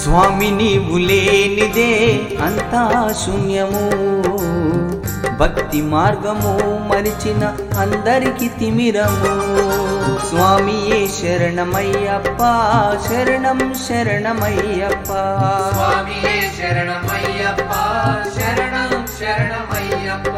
స్వామి నీవు లేనిదే అంతా శూన్యము భక్తి మార్గము మరిచిన అందరికి తిమిరము స్వామియే శరణమయ్యప్ప శరణం శరణమయ్యప్ప స్వామియే శరణమయ్యప్ప శరణం శరణమయ్యప్ప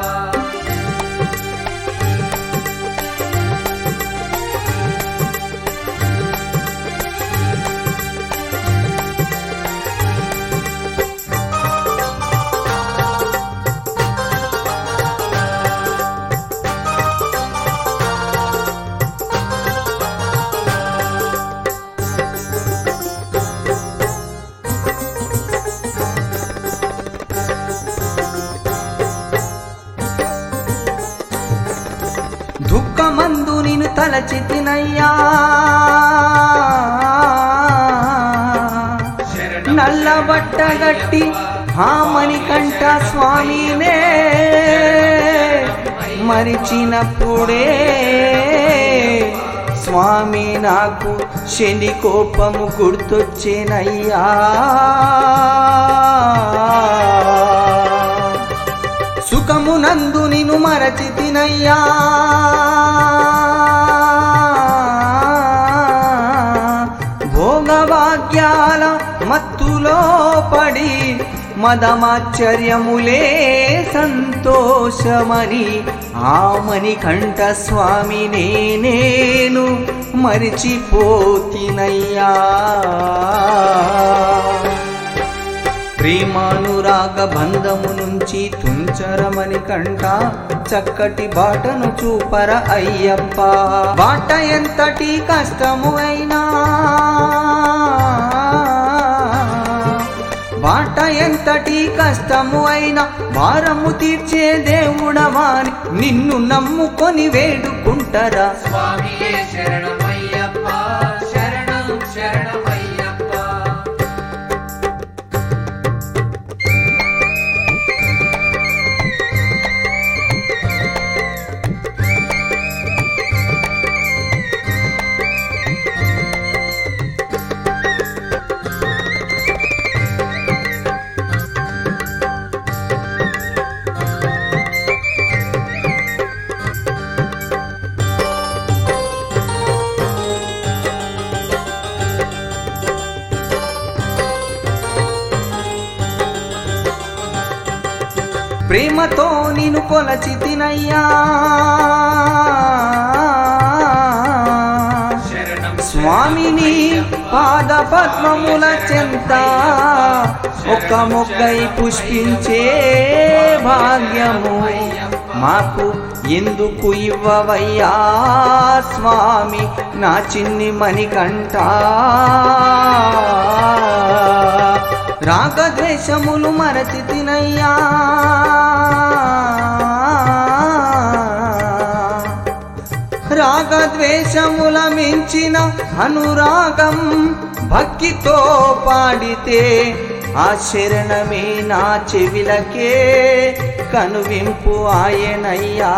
దుఃఖమందు నిన్ను తలచితినయ్యా శరణం నల్లబట్టగట్టి హామని కంట స్వామినే మరిచినప్పుడే స్వామి నాకు శని కోపము గుర్తొచ్చేనయ్యా సుఖమునందు నిన్ను మరచితినయ్యా భోగభాగ్యాల మత్తులో పడి మదమాశ్చర్యములే సంతోషమని ఆమని కంఠ స్వామి నేను మరిచిపోతినయ్యా ప్రేమానురాగ బంధము నుంచి తుంచరమని కంట చక్కటి బాటను చూపర అయ్యప్ప బాట ఎంతటి కష్టము అయినా బాట ఎంతటి కష్టము అయినా భారము తీర్చే దేవుడవాని నిన్ను నమ్ముకొని వేడుకుంటరా స్వామియే శరణమయ్యప్ప శరణం శరణమయ్యప్ప ప్రేమతో నేను కొలచితినయ్యా శరణం స్వామిని పాద పద్మముల చెంత ఒక మొగ్గై పుష్పించే భాగ్యము మాకు ఎందుకు ఇవ్వవయ్యా స్వామి నా చిన్ని మణికంఠ రాగద్వేషములు మరచి తినయ్యా రాగద్వేషముల మించిన అనురాగం భక్తితో పాడితే ఆ శరణమే నా చెవిలకే కనువింపు ఆయనయ్యా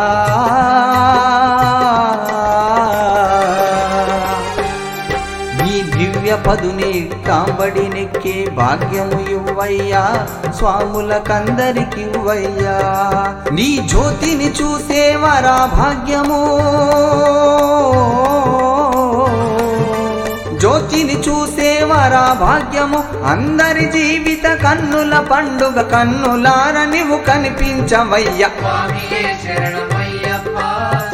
నీ దివ్య పదుని కాంబడి నెక్కే భాగ్యము ఇవ్వయ్యా స్వాములకందరికి ఇవ్వయ్యా నీ జ్యోతిని చూసే వరా భాగ్యము జ్యోతిని చూసే వరా భాగ్యము అందరి జీవిత కన్నుల పండుగ కన్నులార నీవు కనిపించవయ్యా స్వామియే శరణమయ్యప్ప